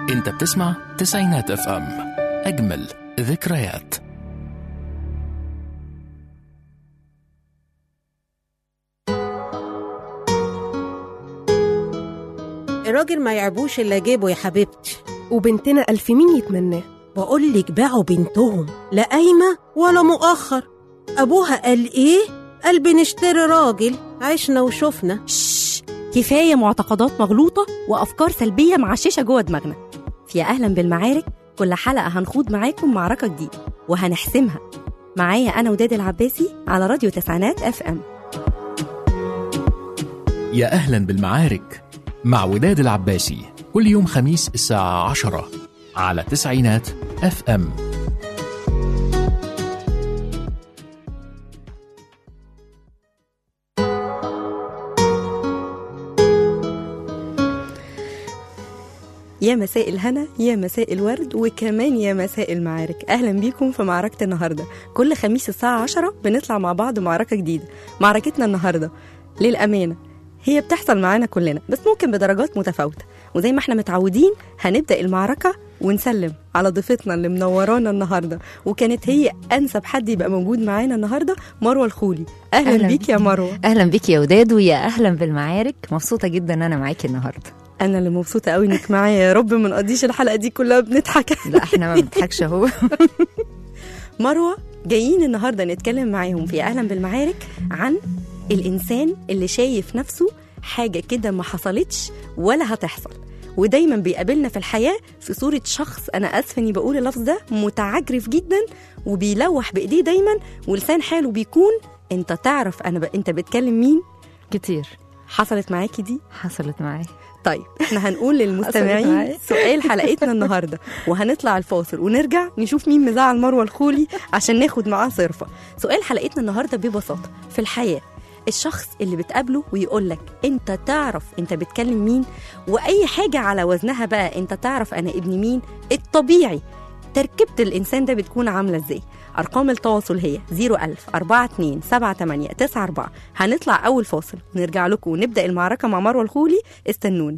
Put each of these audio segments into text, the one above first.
انت بتسمع تسعينات اف ام اجمل ذكريات الراجل ما يعبوش الا جيبه يا حبيبتي وبنتنا ألف مين يتمناه بقول لك باعوا بنتهم لا قايمه ولا مؤخر ابوها قال ايه قال بنشتري راجل عشنا وشفنا شش كفاية معتقدات مغلوطة وأفكار سلبية معششة جوه دماغنا في أهلا بالمعارك كل حلقة هنخوض معاكم معركة جديدة وهنحسمها معايا أنا وداد العباسي على راديو تسعينات اف ام يا اهلا بالمعارك مع وداد العباسي كل يوم خميس الساعة عشرة على تسعينات اف ام يا مساء الهنا يا مساء الورد وكمان يا مساء المعارك أهلا بيكم في معركة النهاردة كل خميس الساعة عشرة بنطلع مع بعض معركة جديدة معركتنا النهاردة للأمانة هي بتحصل معانا كلنا بس ممكن بدرجات متفاوتة وزي ما احنا متعودين هنبدأ المعركة ونسلم على ضيفتنا اللي منورانا النهارده وكانت هي انسب حد يبقى موجود معانا النهارده مروه الخولي اهلا, أهلاً بيك يا مروه اهلا بك يا وداد ويا اهلا بالمعارك مبسوطه جدا ان انا معاكي النهارده انا اللي مبسوطه قوي انك معايا يا رب ما نقضيش الحلقه دي كلها بنضحك لا احنا ما بنضحكش اهو مروه جايين النهارده نتكلم معاهم في اهلا بالمعارك عن الانسان اللي شايف نفسه حاجه كده ما حصلتش ولا هتحصل ودايما بيقابلنا في الحياه في صوره شخص انا اسفه اني بقول اللفظ ده متعجرف جدا وبيلوح بايديه دايما ولسان حاله بيكون انت تعرف انا ب... انت بتكلم مين كتير حصلت معاكي دي حصلت معايا طيب احنا هنقول حصلت للمستمعين معايا. سؤال حلقتنا النهارده وهنطلع الفاصل ونرجع نشوف مين مزعل مروه الخولي عشان ناخد معاه صرفه سؤال حلقتنا النهارده ببساطه في الحياه الشخص اللي بتقابله ويقول لك انت تعرف انت بتكلم مين واي حاجه على وزنها بقى انت تعرف انا ابن مين الطبيعي تركيبة الإنسان ده بتكون عاملة إزاي؟ أرقام التواصل هي 01000 42 78 94 هنطلع أول فاصل ونرجع لكم ونبدأ المعركة مع مروة الخولي استنونا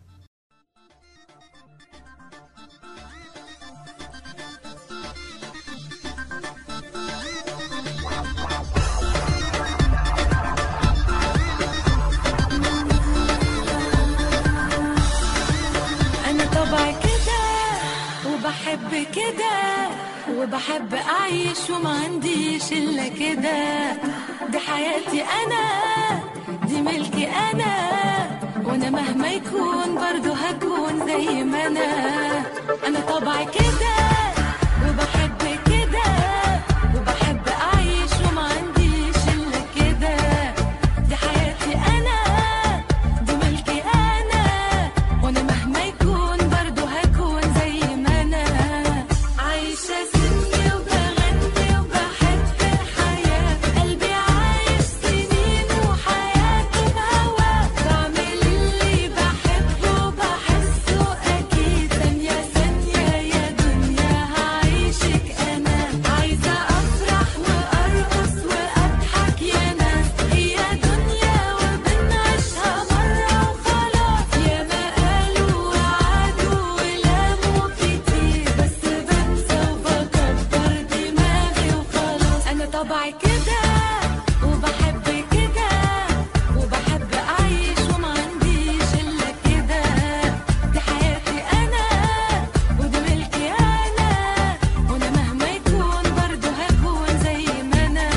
أنا طبعي كده وبحب كده وبحب أعيش وما عنديش إلا كده دي حياتي أنا دي ملكي أنا وأنا مهما يكون برضو هكون زي ما أنا أنا طبعي كده وبحب كده وبحب أعيش وما عنديش إلا كده دي حياتي أنا دي ملكي أنا وأنا مهما يكون برضو هكون زي ما أنا عايشة سني وبغني وبحب الحياة قلبي عايش سنين وحياته بهواه بعمل اللي بحبه وبحسه أكيد ثانية ثانية يا دنيا هعيشك أنا عايزة أفرح وأرقص وأضحك يا ناس هي دنيا وبنعيشها مرة وخلاص يا ما قالوا وعدوا ولاموا كتير بس بنسى وبكبر دماغي وخلاص أنا طبعي كده وبحب كده وبحب أعيش وما عنديش إلا كده دي حياتي أنا ودي ملكي أنا وأنا مهما يكون برضو هكون زي ما أنا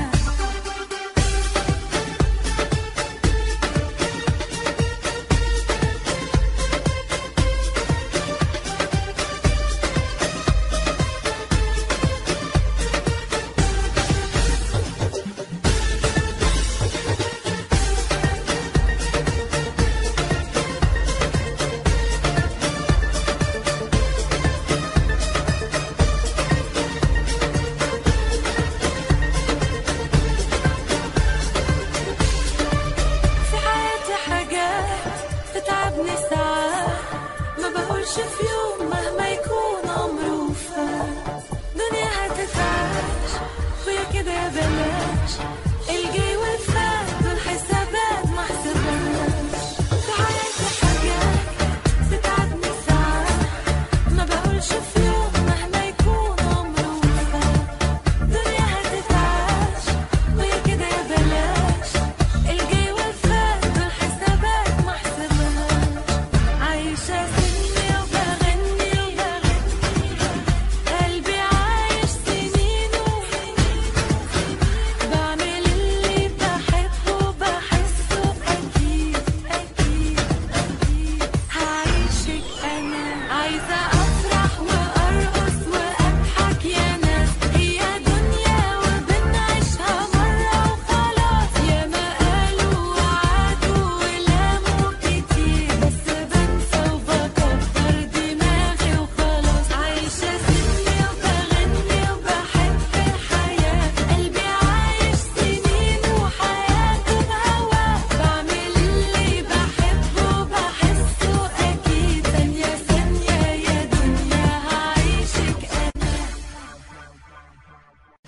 في حياتي حاجات تتعبني ساعات ما بقولش في يوم مهما يكون عمره فات دنيا هتتعاش ويا كده يا بلاش الجاي والفات دول حسابات ما حسبناش في حياتي حاجات تتعبني ساعات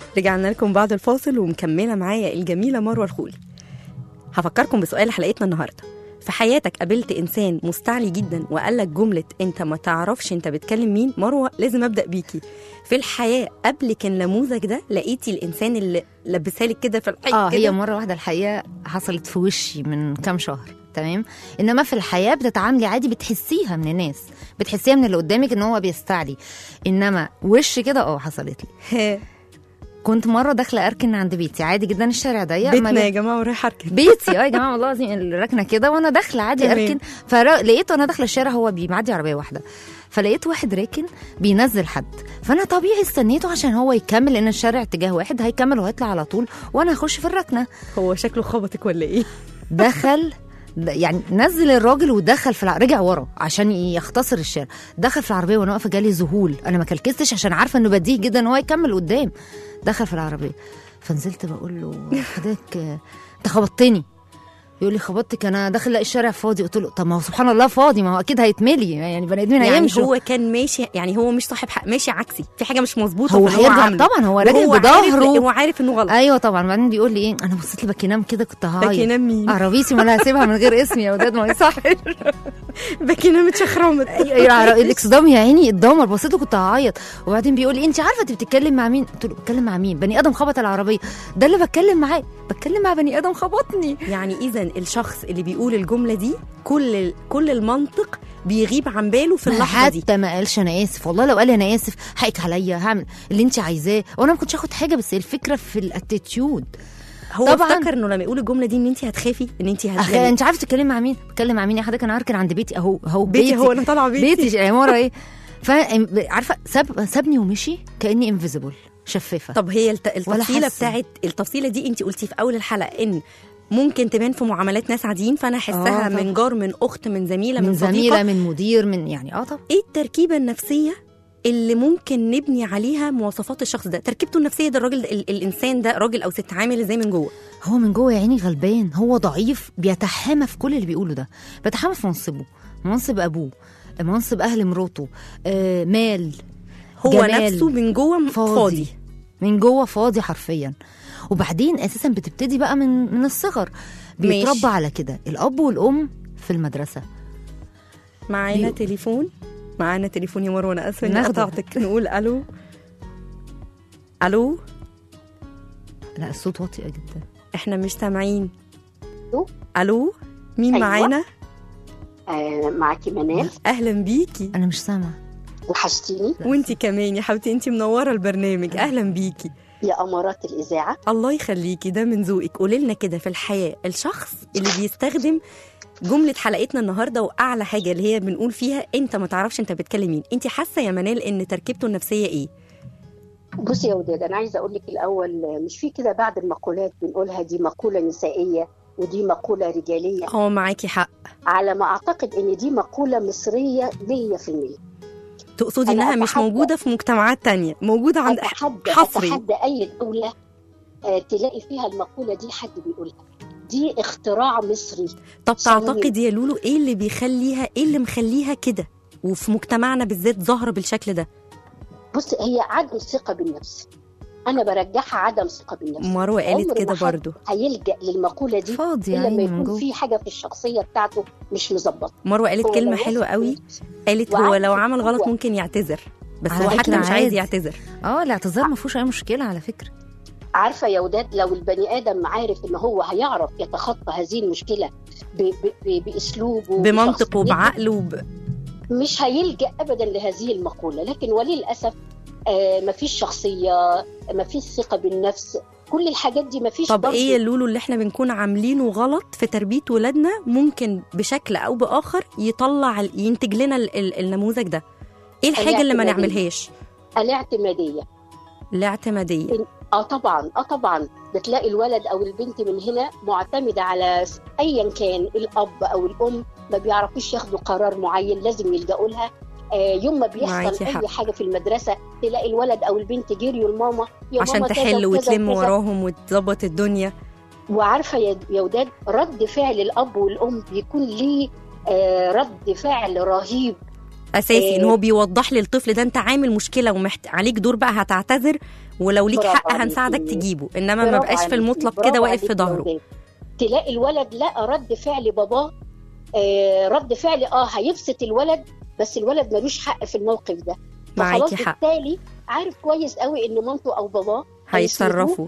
رجعنا لكم بعد الفاصل ومكمله معايا الجميله مروه الخولي هفكركم بسؤال حلقتنا النهارده في حياتك قابلت انسان مستعلي جدا وقال لك جمله انت ما تعرفش انت بتكلم مين مروه لازم ابدا بيكي في الحياه قبلك النموذج ده لقيتي الانسان اللي لبسها لك كده في الحقيقه اه هي مره واحده الحقيقه حصلت في وشي من كام شهر تمام انما في الحياه بتتعاملي عادي بتحسيها من الناس بتحسيها من اللي قدامك ان هو بيستعلي انما وش كده اه حصلت لي كنت مره داخله اركن عند بيتي عادي جدا الشارع ضيق بيتنا أما يا جماعه ورايحه اركن بيتي اه يا جماعه والله العظيم الركنه كده وانا داخله عادي تمام. اركن فلقيت وانا داخله الشارع هو بيعدي عربيه واحده فلقيت واحد راكن بينزل حد فانا طبيعي استنيته عشان هو يكمل لان الشارع اتجاه واحد هيكمل وهيطلع على طول وانا هخش في الركنه هو شكله خبطك ولا ايه دخل د- يعني نزل الراجل ودخل في الع... رجع ورا عشان يختصر الشارع دخل في العربيه وانا واقفه جالي ذهول انا ما كلكستش عشان عارفه انه بديهي جدا ان هو يكمل قدام دخل في العربيه فنزلت بقول له حضرتك آه، انت خبطتني يقول لي خبطتك انا داخل الاقي الشارع فاضي قلت له طب ما هو سبحان الله فاضي ما هو اكيد هيتملي يعني بني ادمين يعني هيمشوا هو كان ماشي يعني هو مش صاحب حق ماشي عكسي في حاجه مش مظبوطه هو في اللي هيرجع عامله. طبعا هو راجع وهو عارف- بظهره هو عارف انه غلط ايوه طبعا بعدين بيقول لي ايه انا بصيت لبكينام كده كنت هعيط باكينام مين؟ عربيتي ما انا هسيبها من غير اسمي يا وداد ما يصحش باكينام اتشخرمت ايوه الاكسدام يا عيني اتدمر بصيت له كنت هعيط وبعدين بيقول لي انت عارفه انت بتتكلم مع مين قلت له بتكلم مع مين بني ادم خبط العربيه ده اللي بتكلم معاه بتكلم مع بني ادم خبطني يعني اذا الشخص اللي بيقول الجمله دي كل كل المنطق بيغيب عن باله في اللحظه دي حتى ما قالش انا اسف والله لو قال لي انا اسف حقك عليا هعمل اللي انت عايزاه وانا ما كنتش هاخد حاجه بس الفكره في الاتيتيود هو طبعاً. افتكر انه لما يقول الجمله دي ان انت هتخافي ان انت أخي هتغلي انت عارفه تتكلم مع مين بتكلم مع مين يا حضرتك انا هركن عند بيتي اهو اهو بيتي هو انا طالعه بيتي, بيتي عماره ايه فعارفه ساب سابني ومشي كاني انفيزبل شفافه طب هي الت... التفصيله حاسة. بتاعت التفصيله دي انت قلتي في اول الحلقه ان ممكن تبان في معاملات ناس عاديين فانا احسها آه، من طبعاً. جار من اخت من زميله من, من صديقه زميله من مدير من يعني اه طبعا ايه التركيبه النفسيه اللي ممكن نبني عليها مواصفات الشخص ده تركيبته النفسيه ده الراجل ده ال- الانسان ده راجل او ست عامل ازاي من جوه هو من جوه يا عيني غلبان هو ضعيف بيتحامى في كل اللي بيقوله ده بيتحامى في منصبه منصب ابوه منصب اهل مراته آه مال هو جمال. نفسه من جوه م- فاضي. فاضي من جوه فاضي حرفيا وبعدين اساسا بتبتدي بقى من من الصغر بيتربى ماشي. على كده الاب والام في المدرسه معانا بي- تليفون معانا تليفون يا مروه انا اسفه اني ناخده. قطعتك نقول الو الو لا الصوت واطي جدا احنا مش سامعين ألو؟ الو مين أيوة. معانا آه معاكي منال اهلا بيكي انا مش سامعه وحشتيني وانتي كمان يا حبيبتي انتي منوره البرنامج اهلا بيكي يا امارات الاذاعه الله يخليكي ده من ذوقك قولي لنا كده في الحياه الشخص اللي بيستخدم جمله حلقتنا النهارده واعلى حاجه اللي هي بنقول فيها انت ما تعرفش انت بتكلم مين انت حاسه يا منال ان تركيبته النفسيه ايه بصي يا وداد انا عايزه اقول لك الاول آه، مش في كده بعض المقولات بنقولها دي مقوله نسائيه ودي مقوله رجاليه اه معاكي حق على ما اعتقد ان دي مقوله مصريه 100% تقصدي أنا انها مش أتحدى- موجوده في مجتمعات تانية موجوده عند اتحدى حصري. اتحدى اي دوله آه، تلاقي فيها المقوله دي حد بيقولها دي اختراع مصري طب صميم. تعتقد يا لولو ايه اللي بيخليها ايه اللي مخليها كده وفي مجتمعنا بالذات ظاهره بالشكل ده بص هي عدم ثقه بالنفس انا برجعها عدم ثقه بالنفس مروه قالت عمر كده ما حد برضو هيلجا للمقوله دي فاضي يا الا لما عيني من يكون جوه في حاجه في الشخصيه بتاعته مش مظبطه مروه قالت هو كلمه لو حلوه وصل قوي قالت هو وعارف لو عمل غلط هو- ممكن يعتذر بس على هو حتى فكرة مش عايز عادي. يعتذر اه الاعتذار ما فيهوش اي مشكله على فكره عارفه يا وداد لو البني ادم عارف ان هو هيعرف يتخطى هذه المشكله ب ب ب باسلوبه بمنطقه بشخصيته، وبعقله وب... مش هيلجا ابدا لهذه المقوله لكن وللاسف آه مفيش شخصيه مفيش ثقه بالنفس كل الحاجات دي مفيش طب برضه. ايه يا لولو اللي احنا بنكون عاملينه غلط في تربيه ولادنا ممكن بشكل او باخر يطلع ال- ينتج لنا ال- ال- النموذج ده ايه الحاجه اللي ما الاعتمادية. نعملهاش الاعتماديه الاعتماديه اه طبعا اه طبعا بتلاقي الولد او البنت من هنا معتمده على س- ايا كان الاب او الام ما بيعرفوش ياخدوا قرار معين لازم يلجأوا لها آه يوم ما بيحصل معاكي حق. اي حاجه في المدرسه تلاقي الولد او البنت جريوا لماما يا عشان ماما كذا تحل وكذا وتلم وكذا. وراهم وتظبط الدنيا وعارفه يا يا وداد رد فعل الاب والام بيكون ليه آه رد فعل رهيب اساسي ان آه. هو بيوضح لي الطفل ده انت عامل مشكله ومحت... عليك دور بقى هتعتذر ولو ليك برافو حق عليكي. هنساعدك تجيبه انما ما برافو بقاش في عليكي، المطلق برافو كده واقف في عليكي يا ظهره وداد. تلاقي الولد لقى رد فعل باباه آه رد فعل اه هيبسط الولد بس الولد ملوش حق في الموقف ده معاكي فخلاص حق بالتالي عارف كويس قوي ان مامته او باباه هيتصرفوا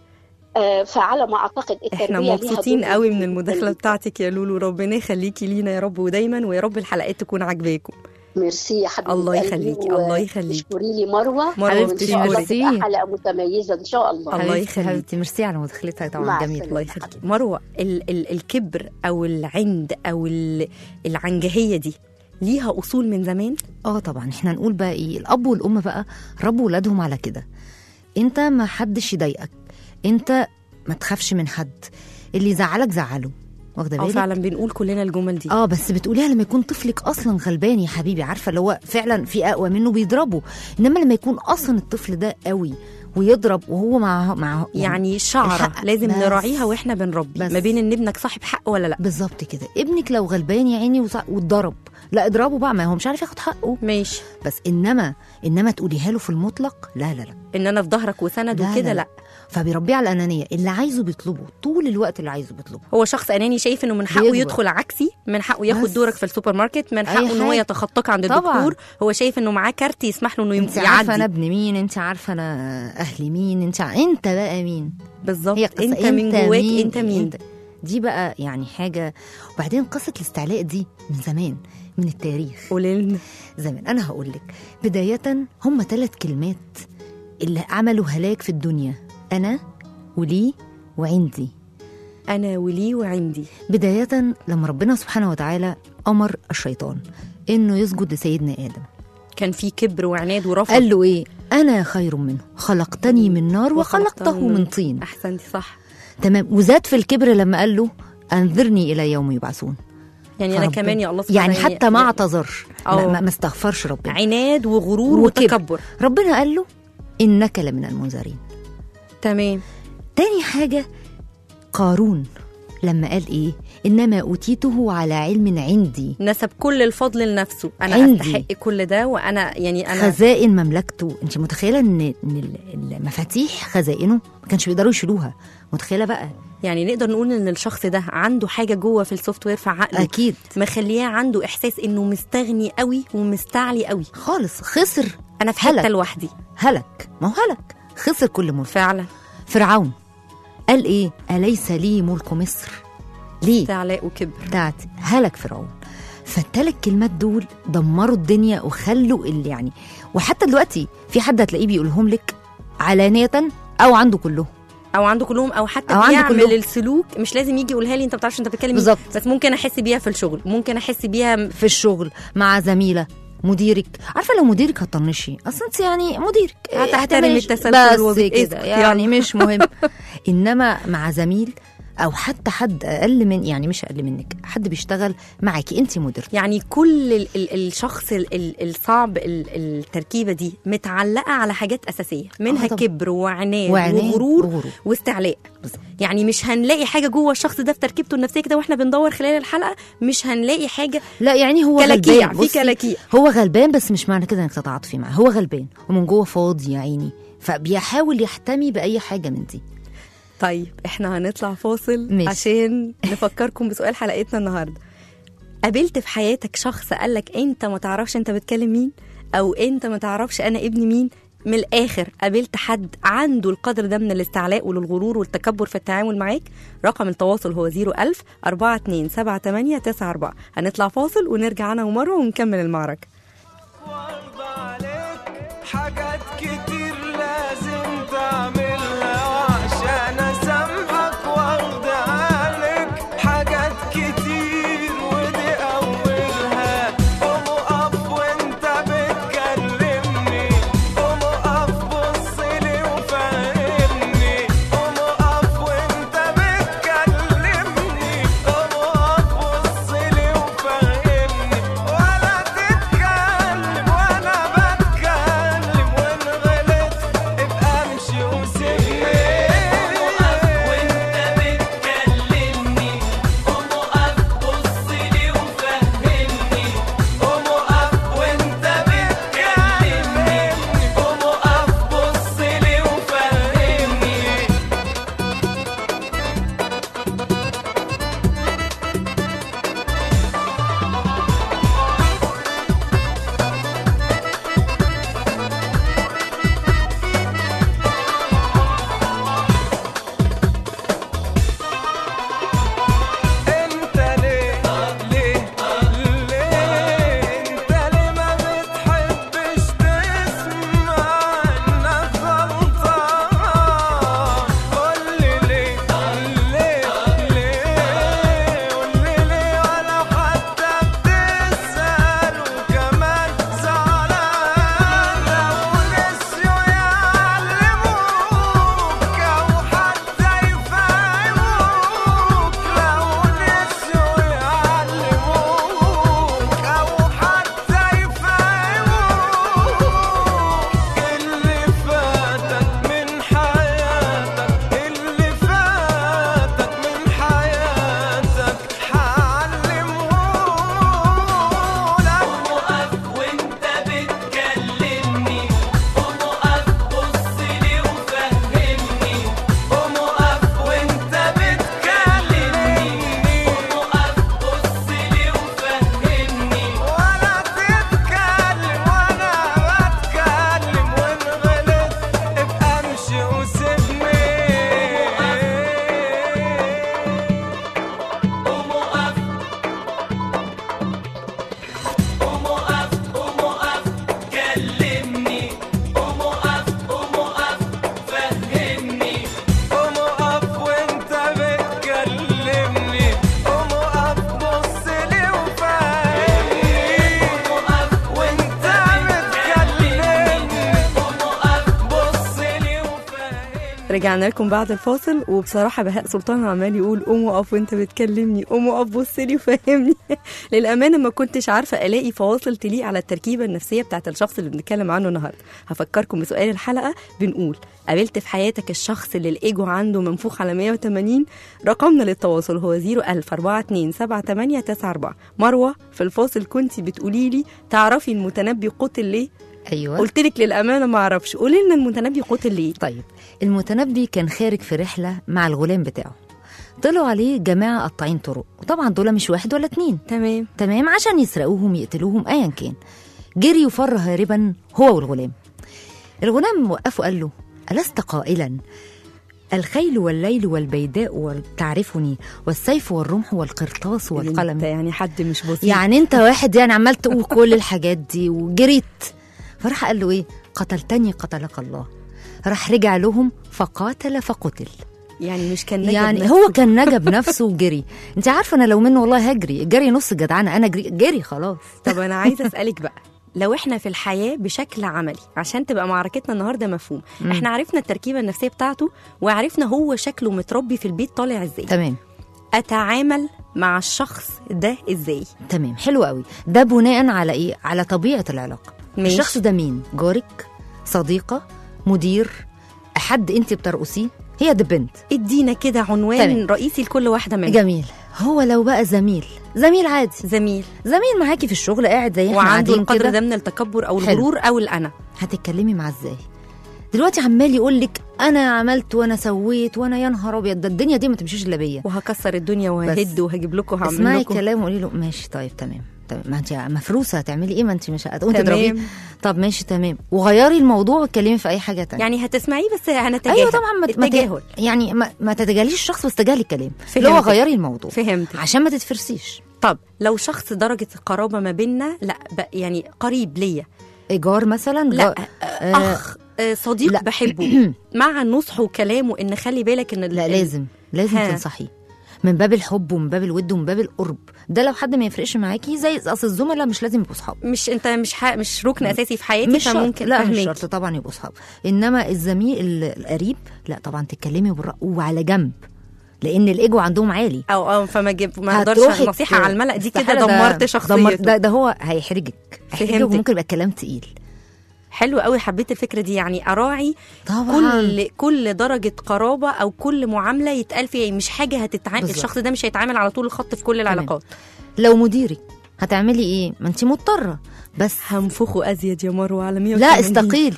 آه فعلى ما اعتقد التربيه احنا ليها مبسوطين دور قوي من جداً المداخله جداً. بتاعتك يا لولو ربنا يخليكي لينا يا رب ودايما ويا رب الحلقات تكون عاجباكم ميرسي يا حبيبتي الله قلبي، يخليكي و- الله يخليكي اشكري لي مروه مروة وان حبيبتي، شاء الله ميرسي. تبقى حلقه متميزه ان شاء الله الله حبيبتي- يخليك. حبيبتي ميرسي على مداخلتها طبعا مع جميل السلامة. الله يخليكي مروه ال ال الكبر او العند او ال العنجهيه دي ليها اصول من زمان اه طبعا احنا نقول بقى ايه الاب والام بقى ربوا ولادهم على كده انت ما حدش يضايقك انت ما تخافش من حد اللي يزعلك زعله واخده اه بالك فعلا بنقول كلنا الجمل دي اه بس بتقوليها لما يكون طفلك اصلا غلبان يا حبيبي عارفه اللي هو فعلا في اقوى منه بيضربه انما لما يكون اصلا الطفل ده قوي ويضرب وهو مع مع يعني شعره الحق لازم بس. نراعيها واحنا بنربي بس. ما بين ان ابنك صاحب حق ولا لا بالظبط كده ابنك لو غلبان يا عيني وص- واتضرب لا اضربه بقى ما هو مش عارف ياخد حقه ماشي بس انما انما تقوليها له في المطلق لا لا لا ان انا في ظهرك وسند لا، وكده لا، لا فبيربيه على الانانيه اللي عايزه بيطلبه طول الوقت اللي عايزه بيطلبه هو شخص اناني شايف انه من حقه بيكبر. يدخل عكسي من حقه ياخد بس. دورك في السوبر ماركت من أي حقه ان هو حاجة. يتخطاك عند طبعاً. الدكتور هو شايف انه معاه كارت يسمح له انه يم- انت عارفه انا يعدي ابن مين انت عارفه انا اهلي مين انت ع... انت بقى مين بالظبط هي قصة انت من جواك انت مين دي بقى يعني حاجه وبعدين قصه الاستعلاء دي من زمان من التاريخ قولي لنا زمان انا هقول لك بدايه هم ثلاث كلمات اللي عملوا هلاك في الدنيا انا ولي وعندي انا ولي وعندي بدايه لما ربنا سبحانه وتعالى امر الشيطان انه يسجد لسيدنا ادم كان في كبر وعناد ورفض قال له ايه انا خير منه خلقتني من نار وخلقته من طين احسنتي صح تمام وزاد في الكبر لما قال له انذرني الى يوم يبعثون يعني انا فربنا- كمان يا الله سبحانه يعني حتى ما اعتذرش أو. ما, ما- ما استغفرش ربنا عناد وغرور وكبر. وتكبر ربنا قال له انك لمن المنذرين تمام تاني حاجه قارون لما قال ايه انما اوتيته على علم عندي نسب كل الفضل لنفسه انا عندي. استحق كل ده وانا يعني انا خزائن مملكته انت متخيله ان ان ال- المفاتيح خزائنه ما كانش بيقدروا يشيلوها متخيله بقى يعني نقدر نقول ان الشخص ده عنده حاجه جوه في السوفت وير في عقله اكيد مخليه عنده احساس انه مستغني قوي ومستعلي قوي خالص خسر انا في حته هلك. لوحدي هلك ما هو هلك خسر كل ملك فعلا فرعون قال ايه اليس لي ملك مصر ليه استعلاء وكبر بتاعتي هلك فرعون فالتلات كلمات دول دمروا الدنيا وخلوا اللي يعني وحتى دلوقتي في حد هتلاقيه بيقولهم لك علانية او عنده كلهم او عنده كلهم او حتى أو عنده بيعمل كلهم. السلوك مش لازم يجي يقولها لي انت ما بتعرفش انت بتتكلم مين. بالظبط. بس ممكن احس بيها في الشغل ممكن احس بيها في الشغل مع زميلة مديرك عارفه لو مديرك هتطنشي اصلا انت يعني مديرك هتحترم اعتبري- التسلسل بس الوظيفي. كده اسكت يعني يعني. مش مهم انما مع زميل او حتى حد اقل من يعني مش اقل منك حد بيشتغل معاكي انت مديرتي يعني كل ال ال الشخص ال ال الصعب ال التركيبه دي متعلقه على حاجات اساسيه منها آه طبعا. كبر وعناد, وعناد وغرور, وغرور. واستعلاء يعني مش هنلاقي حاجه جوه الشخص ده في تركيبته النفسيه كده واحنا بندور خلال الحلقه مش هنلاقي حاجه لا يعني هو كلاكيع، غلبان في بصي، كلاكيع. هو غلبان بس مش معنى كده انك تتعاطفي معاه هو غلبان ومن جوه فاضي يا عيني فبيحاول يحتمي باي حاجه من دي طيب احنا هنطلع فاصل ماشي. عشان نفكركم بسؤال حلقتنا النهارده قابلت في حياتك شخص قالك انت ما تعرفش انت بتكلم مين او انت ما تعرفش انا ابن مين من الاخر قابلت حد عنده القدر ده من الاستعلاء والغرور والتكبر في التعامل معاك رقم التواصل هو 01000 427894 هنطلع فاصل ونرجع انا ومروه ونكمل المعركه وارضى عليك حاجات كتير لازم تعملها وعشان اسامحك وارضى عليك حاجات كتير ودي اولها قوم اقف وانت بتكلمني قوم اقف بصلي وفهمني قوم اقف وانت بتكلمني قوم اقف بصلي وفهمني ولا تتكلم وانا بتكلم وان غلطت رجعنا لكم بعد الفاصل وبصراحة بهاء سلطان عمال يقول قوم اقف وانت بتكلمني قوم اقف بص لي وفهمني للأمانة ما كنتش عارفة ألاقي فواصل تليق على التركيبة النفسية بتاعت الشخص اللي بنتكلم عنه النهاردة هفكركم بسؤال الحلقة بنقول قابلت في حياتك الشخص اللي الإيجو عنده منفوخ على 180 رقمنا للتواصل هو 01042 مروة في الفاصل كنتي بتقولي لي تعرفي المتنبي قتل ليه ايوه قلت لك للأمانة ما أعرفش قولي لنا المتنبي قتل ليه طيب المتنبي كان خارج في رحله مع الغلام بتاعه طلعوا عليه جماعه قطاعين طرق وطبعا دول مش واحد ولا اتنين تمام تمام عشان يسرقوهم يقتلوهم ايا كان جري وفر هاربا هو والغلام الغلام وقفه قال له ألست قائلا الخيل والليل والبيداء وتعرفني والسيف والرمح والقرطاس انت والقلم يعني حد مش بسيط يعني انت واحد يعني عمال تقول كل الحاجات دي وجريت فراح قال له ايه قتلتني قتلك الله راح رجع لهم فقاتل فقتل يعني مش كان نجم يعني نفسه. هو كان نجا بنفسه وجري انت عارفه انا لو منه والله هجري الجري نص جدعانه انا جري, جري خلاص طب انا عايزه اسالك بقى لو احنا في الحياه بشكل عملي عشان تبقى معركتنا النهارده مفهوم مم. احنا عرفنا التركيبه النفسيه بتاعته وعرفنا هو شكله متربي في البيت طالع ازاي تمام اتعامل مع الشخص ده ازاي تمام حلو قوي ده بناء على ايه على طبيعه العلاقه ماشي. الشخص ده مين جارك صديقه مدير حد انت بترقصيه هي دي بنت ادينا كده عنوان تمام. رئيسي لكل واحده منهم جميل هو لو بقى زميل زميل عادي زميل زميل معاكي في الشغل قاعد زي احنا وعنده قاعدين القدر كده ده من التكبر او حلو. الغرور او الانا هتتكلمي معاه ازاي دلوقتي عمال يقول لك انا عملت وانا سويت وانا يا نهار ابيض ده الدنيا دي ما تمشيش الا بيا وهكسر الدنيا وههد وهجيب لكم وهعمل اسمعي لكم كلامه وقولي له ماشي طيب تمام تمام ما انت مفروسه هتعملي ايه ما انت مش هتقومي تمام. تضربيه طب ماشي تمام وغيري الموضوع واتكلمي في اي حاجه تانية يعني هتسمعيه بس هنتجاهل ايوه طبعا ما ما ت- التجاهل يعني ما, ما تتجاهليش الشخص بس تجاهلي الكلام اللي هو فهمتك. غيري الموضوع فهمت عشان ما تتفرسيش طب لو شخص درجه القرابه ما بيننا لا ب- يعني قريب ليا ايجار مثلا لا جا- اخ آه، صديق لا. بحبه مع النصح وكلامه ان خلي بالك ان ال- لا ال- لازم لازم ها. تنصحيه من باب الحب ومن باب الود ومن باب القرب ده لو حد ما يفرقش معاكي زي اصل الزملاء مش لازم يبقوا صحاب مش انت مش ح... مش ركن اساسي في حياتي مش شرط فممكن لا مش فهماكي. شرط طبعا يبقوا صحاب انما الزميل ال- القريب لا طبعا تتكلمي بالرأي وعلى جنب لان الايجو عندهم عالي او اه فما جيب ما اقدرش هتروحي نصيحه ت- على الملأ دي كده استحالة ده- دمرت دمر شخصيته ده, ده هو هيحرجك هيحرجك فهمتك. وممكن يبقى كلام تقيل حلو قوي حبيت الفكره دي يعني اراعي طبعا كل كل درجه قرابه او كل معامله يتقال فيها إيه. مش حاجه هتتعامل بالظبط. الشخص ده مش هيتعامل على طول الخط في كل العلاقات لو مديري هتعملي ايه ما انت مضطره بس هنفخه ازيد يا مروه على 180 لا استقيلي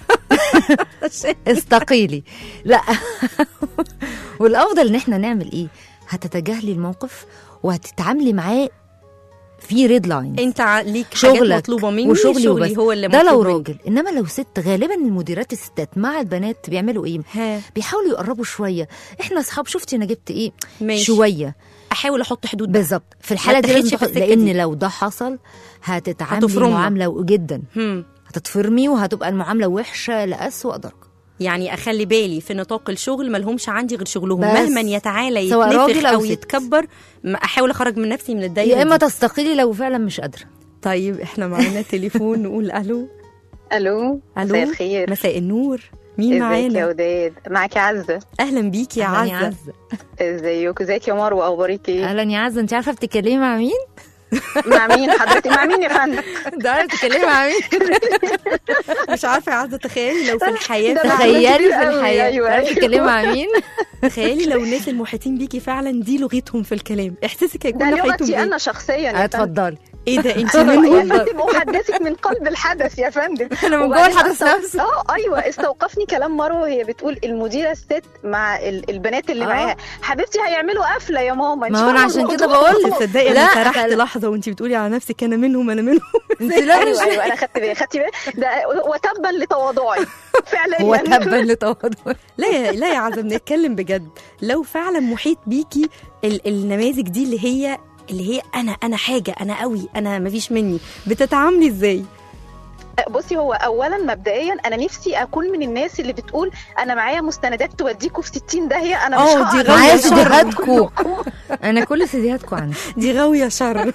استقيلي لا والافضل ان احنا نعمل ايه هتتجاهلي الموقف وهتتعاملي معاه في ريد لاين انت ع- ليك حاجات شغلك مطلوبه مني وشغلي شغلي وبس. هو اللي ده لو مطلوب مني. راجل انما لو ست غالبا المديرات الستات مع البنات بيعملوا ايه ها بيحاولوا يقربوا شويه احنا اصحاب شفتي انا جبت ايه ماشي. شويه احاول احط حدود بقى. بالظبط في الحاله دي تخدش لازم في تاخد- السكة لان دي. لو ده حصل هتتعاملي هتفرمنا. معامله جدا هم. هتتفرمي وهتبقى المعامله وحشه لاسوء درجه يعني اخلي بالي في نطاق الشغل ملهمش عندي غير شغلهم بس. مهما يتعالى سواء يتنفخ راجل أو او ست. يتكبر ما احاول اخرج من نفسي من الدايره يا اما دي. تستقيلي لو فعلا مش قادره طيب احنا معانا تليفون نقول الو الو الو مساء الخير مساء النور مين ازيك يا معانا وداد معاكي عزه اهلا بيكي يا أهلاً عزه ازيك ازيك يا مروه اخبارك ايه اهلا يا عزه انت عارفه بتتكلمي مع مين مع مين حضرتك مع مين يا فندم ده عارفه بتتكلمي مع مين مش عارفه يا عزه تخيلي لو في الحياه ده فعلا تخيلي كتير في قوي، الحياه أيوة، تعرفي أيوة. تتكلمي مع مين تخيلي لو الناس المحيطين بيكي فعلا دي لغتهم في الكلام احساسك ده هيكون ناحيتهم لغتي ايه انا شخصيا يا فندم. اتفضلي ايه ده انت يا منهم فندم احدثك من قلب الحدث يا فندم انا من جوه وبعدين الحدث أستو- نفسه اه ايوه استوقفني كلام مروه وهي بتقول المديره الست مع ال- البنات اللي آه. معاها حبيبتي هيعملوا قفله يا ماما إن ما شاء هو انا الله عشان كده الموضوع- بقول لك تصدقي لا، انا سرحت خل- لحظه وانت بتقولي على نفسك انا منهم انا منهم انت لا مش ايوه ايوه انا خدت بالي خدت بالي ده وتبا لتواضعي فعلا هو تبا لتواضع لا يا لا يا عزه بنتكلم بجد لو فعلا محيط بيكي ال- النماذج دي اللي هي اللي هي انا انا حاجه انا قوي انا مفيش مني بتتعاملي ازاي بصي هو اولا مبدئيا انا نفسي اكون من الناس اللي بتقول انا معايا مستندات توديكوا في 60 داهيه انا مش اه، دي هقعد غاوية معايا شر. سيديهاتكم انا كل سيديهاتكم عندي دي غاويه شر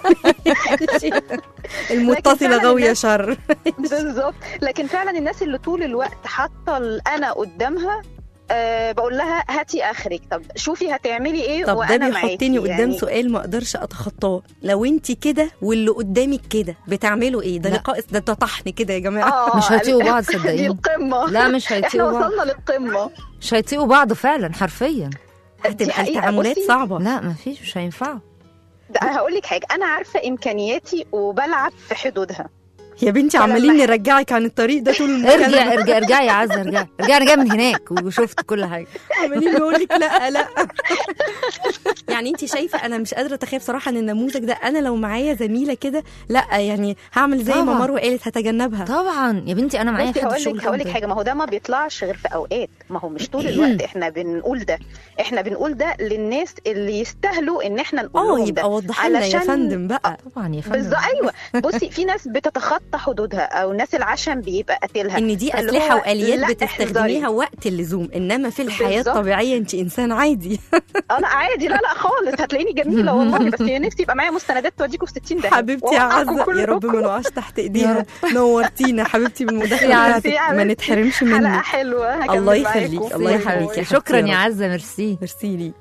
المتصله فعلا غاويه الناس- شر بالظبط لكن فعلا الناس اللي طول الوقت حاطه الانا قدامها أه بقول لها هاتي اخرك طب شوفي هتعملي ايه طب ده وانا معاكي بيحطني قدام يعني سؤال ما اقدرش اتخطاه لو انت كده واللي قدامك كده بتعملوا ايه ده لا. لقاء ده ده طحن كده يا جماعه اه مش هيطيقوا بعض دي صدقيني القمه لا مش احنا هيطيقوا بعض وصلنا للقمه مش هيطيقوا بعض فعلا حرفيا دي هتبقى حقيقة. التعاملات بصي، صعبه لا ما فيش مش هينفعوا ده انا هقول لك حاجه انا عارفه امكانياتي وبلعب في حدودها يا بنتي فلما- عمالين نرجعك عن الطريق ده طول ارجع المكالمه ارجع ارجعي يا عزه ارجعي ارجعي انا جايه من هناك وشفت كل حاجه عمالين بيقول لك لا لا يعني انت شايفه انا مش قادره اتخيل بصراحه ان النموذج ده انا لو معايا زميله كده لا يعني هعمل زي ما طبعا. مروه قالت هتجنبها طبعا يا بنتي انا معايا بصي حد في هقول الشغل لك هقول لك كمان حاجه ما هو ده ما بيطلعش غير في اوقات ما هو مش طول الوقت احنا بنقول ده احنا بنقول ده للناس اللي يستاهلوا ان احنا نقول اه لهم ده يبقى وضحي لنا يا علشان- فندم بقى طبعا يا فندم بالظبط ايوه بصي في ناس بتتخطى حدودها او ناس العشم بيبقى قاتلها ان دي فاللي اسلحه هو واليات لا بتستخدميها احذري. وقت اللزوم انما في الحياه بالظبط. الطبيعيه انت انسان عادي اه لا عادي لا لا خالص هتلاقيني جميله والله بس هي نفسي يبقى معايا مستندات توديكم في 60 ده حبيبتي يا عزه يا رب ما نقعش تحت ايديها نورتينا حبيبتي بالمداخله يا بتاعتك عزة. ما نتحرمش حلقه منك حلوه هكمل الله معاكم. يخليك، الله باي يخليك باي. يا شكرا حبيبتي يا يا رب. عزه ميرسي ميرسي ليك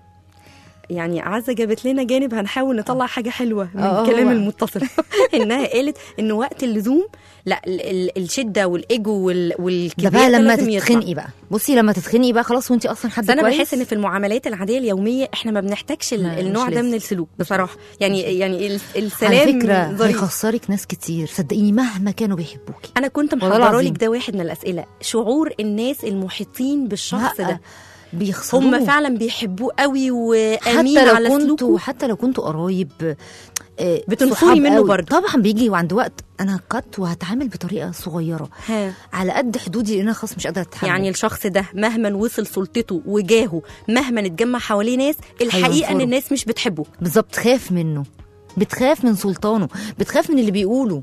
يعني عزة جابت لنا جانب هنحاول نطلع حاجة حلوة من آه، الكلام هو. المتصل إنها قالت إن وقت اللزوم لا ال- ال- الشدة والإيجو وال- ده والكبرياء بقى لما لازم يطلع. تتخنقي بقى بصي لما تتخنقي بقى خلاص وانت اصلا حد بس انا كويس بحس ان في المعاملات العاديه اليوميه احنا ما بنحتاجش ال- لا، مش النوع ده لازم. من السلوك بصراحه يعني يعني ال- على السلام فكره ظريف هيخسرك ناس كتير صدقيني مهما كانوا بيحبوكي انا كنت والله محضره العظيم. لك ده واحد من الاسئله شعور الناس المحيطين بالشخص لا، ده بيخسروه هم فعلا بيحبوه قوي وامين حتى على لو كنتوا سلوكه حتى لو كنتوا قرايب آه، بتنفري صحاب منه قوي. برضه. طبعا بيجي وعند وقت انا قدت وهتعامل بطريقه صغيره ها. على قد حدودي لان انا خلاص مش قادره اتحمل يعني الشخص ده مهما وصل سلطته وجاهه مهما اتجمع حواليه ناس الحقيقه ان هينفروا. الناس مش بتحبه بالظبط خاف منه بتخاف من سلطانه بتخاف من اللي بيقوله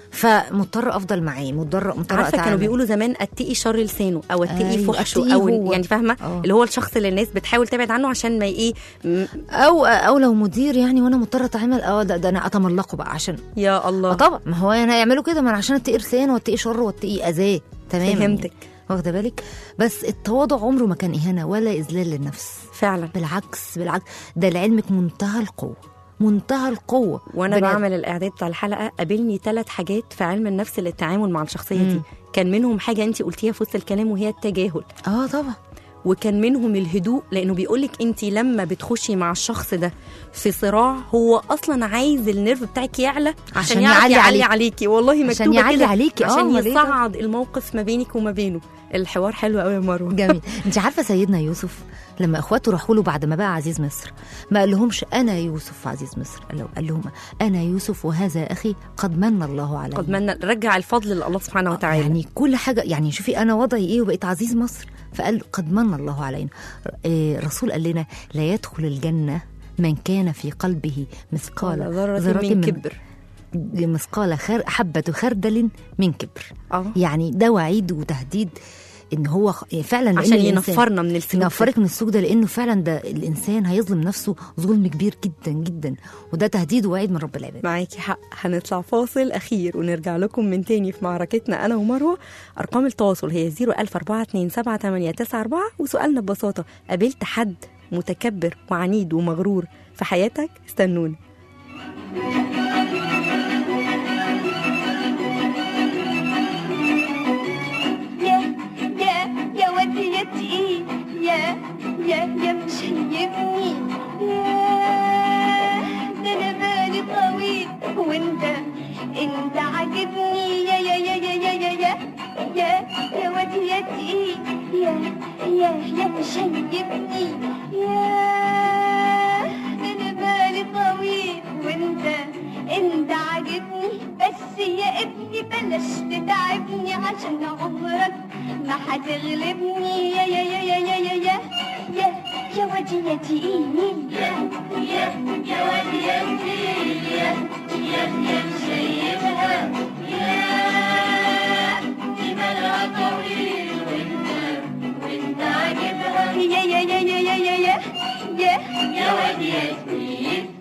فمضطر افضل معاه مضطر مضطر عارفه كانوا أتعامل. بيقولوا زمان اتقي شر لسانه او اتقي أيوة، فحشه أتقيه او هو. يعني فاهمه آه. اللي هو الشخص اللي الناس بتحاول تبعد عنه عشان ما ايه م- او او لو مدير يعني وانا مضطره اتعامل اه ده, ده انا اتملقه بقى عشان يا اه الله طبعا ما هو انا هيعملوا كده ما انا عشان اتقي لسانه واتقي شره واتقي اذاه تمام فهمتك واخده بالك بس التواضع عمره ما كان اهانه ولا اذلال للنفس فعلا بالعكس بالعكس ده لعلمك منتهى القوه منتهى القوه وانا بني- بعمل الاعداد بتاع الحلقه قابلني ثلاث حاجات في علم النفس للتعامل مع الشخصيه دي مم. كان منهم حاجه انت قلتيها في وسط الكلام وهي التجاهل اه طبعا وكان منهم الهدوء لانه بيقولك انت لما بتخشي مع الشخص ده في صراع هو اصلا عايز النيرف بتاعك يعلى عشان, عشان يعرف يعلي يعلي, عليك. عليكي والله مكتوبه عشان يعلي كده. عليكي، اه، عشان أمال إيه ده؟ يصعد الموقف ما بينك وما بينه الحوار حلو قوي يا مروه جميل انت عارفه سيدنا يوسف لما اخواته راحوا له بعد ما بقى عزيز مصر ما قال لهمش انا يوسف عزيز مصر قال له- قال لهم انا يوسف وهذا اخي قد من الله علي قد من رجع الفضل لله سبحانه وتعالى يعني كل حاجه يعني شوفي انا وضعي ايه وبقيت عزيز مصر فقال قد من الله علينا آه، الرسول قال لنا لا يدخل الجنه من كان في قلبه مثقال ذرة من كبر مثقال خر حبة خردل من كبر اه يعني ده وعيد وتهديد ان هو خ- فعلا لأن عشان الإنسان- ينفرنا من السلوك ينفرك من السوق ده لانه فعلا ده الانسان هيظلم نفسه ظلم كبير جدا جدا وده تهديد ووعيد من رب العباد معاكي حق هنطلع فاصل أخير ونرجع لكم من تاني في معركتنا أنا ومروة أرقام التواصل هي 014278994 وسؤالنا ببساطة قابلت حد متكبر وعنيد ومغرور في حياتك استنونا يا يا يا وديتي يا يا يا مشيبني يا ده انا بالي طويل وانت انت عاجبني يا يا يا يا يا يا يا يا يا وديتي يا يا يا مشيبني يا ده انا بالي طويل وانت انت عاجبني بس يا ابني بلاش تتعبني عشان عمرك ما هتغلبني يا يا يا يا يا يا يا يا يا وديتي يا يا يا وديتي يا يا يا شايفها يا دي بالها طويل وانت وانت عاجبها يا يا يا يا يا يا يا يا يا وديتي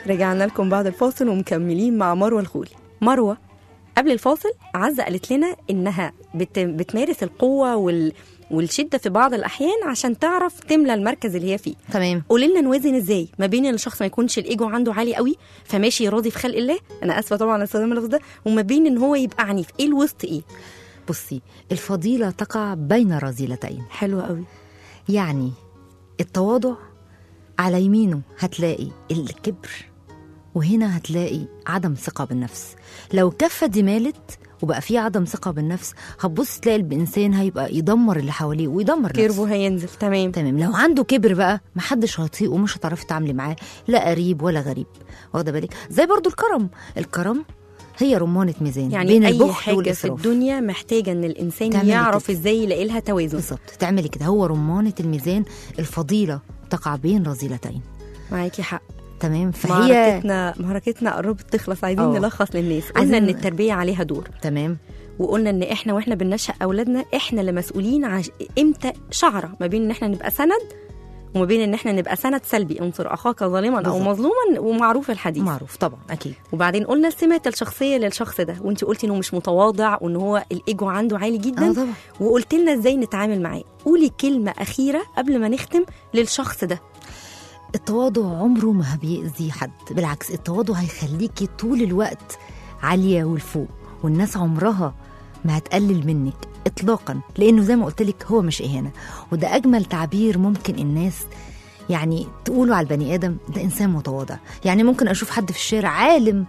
رجعنا لكم بعد الفاصل ومكملين مع مروه الخولي مروه قبل الفاصل عزة قالت لنا انها بت... بتمارس القوه وال... والشده في بعض الاحيان عشان تعرف تملى المركز اللي هي فيه تمام قولي لنا نوازن ازاي ما بين ان الشخص ما يكونش الايجو عنده عالي قوي فماشي راضي في خلق الله انا اسفه طبعا على استخدام اللفظ ده وما بين ان هو يبقى عنيف ايه الوسط ايه بصي الفضيلة تقع بين رذيلتين حلو قوي يعني التواضع على يمينه هتلاقي الكبر وهنا هتلاقي عدم ثقة بالنفس لو كفة دي مالت وبقى في عدم ثقة بالنفس هتبص تلاقي الإنسان هيبقى يدمر اللي حواليه ويدمر كيربو نفسه هينزل تمام تمام لو عنده كبر بقى محدش هيطيقه ومش هتعرفي تتعاملي معاه لا قريب ولا غريب واخده بالك زي برضو الكرم الكرم هي رمانة ميزان يعني بين اي البخل حاجه في والإسراف. الدنيا محتاجه ان الانسان تعملي يعرف كده. ازاي يلاقي لها توازن بالظبط تعملي كده هو رمانة الميزان الفضيلة تقع بين رذيلتين معاكي حق تمام فهي معركتنا معركتنا قربت تخلص عايزين أوه. نلخص للناس قلنا عايزين- ان التربيه عليها دور تمام وقلنا ان احنا واحنا بننشأ اولادنا احنا اللي مسؤولين عش... امتى شعره ما بين ان احنا نبقى سند وما بين ان احنا نبقى سند سلبي انصر اخاك ظالما او بالظبط. مظلوما ومعروف الحديث معروف طبعا أكيد وبعدين قلنا السمات الشخصيه للشخص ده وانت قلتي انه مش متواضع وان هو الايجو عنده عالي جدا اه طبعا وقلت لنا ازاي نتعامل معاه قولي كلمه اخيره قبل ما نختم للشخص ده التواضع عمره ما بيأذي حد بالعكس التواضع هيخليكي طول الوقت عالية والفوق والناس عمرها ما هتقلل منك اطلاقا لانه زي ما قلت لك هو مش اهانه وده اجمل تعبير ممكن الناس يعني تقولوا على البني ادم ده انسان متواضع يعني ممكن اشوف حد في الشارع عالم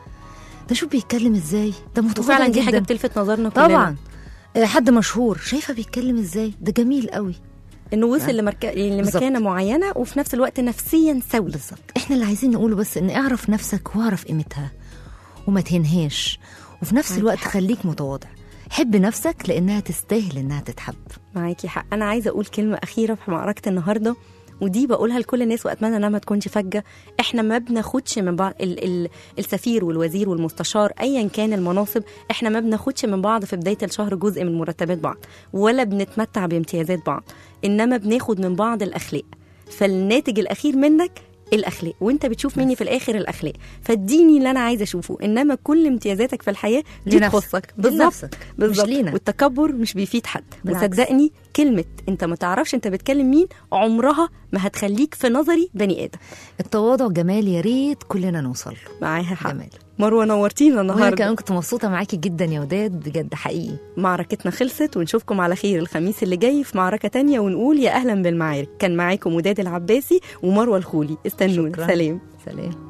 ده شوف بيتكلم ازاي ده متواضع وفعلا دي جدا حاجه بتلفت نظرنا كلنا طبعا آه، حد مشهور شايفه بيتكلم ازاي ده جميل قوي انه وصل لمرك... لمكانه معينه وفي نفس الوقت نفسيا سوي بالظبط احنا اللي عايزين نقوله بس ان اعرف نفسك واعرف قيمتها وما تهنهاش وفي نفس معاكي الوقت حق. خليك متواضع حب نفسك لانها تستاهل انها تتحب معاكي حق انا عايزه اقول كلمه اخيره في معركه النهارده ودي بقولها لكل الناس واتمنى انها ما تكونش فجه احنا ما بناخدش من بعض ال ال السفير والوزير والمستشار ايا كان المناصب احنا ما بناخدش من بعض في بدايه الشهر جزء من مرتبات بعض ولا بنتمتع بامتيازات بعض انما بناخد من بعض الاخلاق فالناتج الاخير منك الاخلاق وانت بتشوف مني في الاخر الاخلاق فاديني اللي انا عايزه اشوفه انما كل امتيازاتك في الحياه دي لنفسك. تخصك بالظبط لنفسك، مش بالظبط لينا. والتكبر مش بيفيد حد بالعكس. وصدقني كلمه انت ما تعرفش انت بتكلم مين عمرها ما هتخليك في نظري بني ادم التواضع جمال يا ريت كلنا نوصل له معاها حق جمال مروه نورتينا وانا النهارده كمان كنت مبسوطه معاكي جدا يا وداد بجد حقيقي معركتنا خلصت ونشوفكم على خير الخميس اللي جاي في معركه تانية ونقول يا اهلا بالمعارك كان معاكم وداد العباسي ومروه الخولي استنونا شكراً. سلام سلام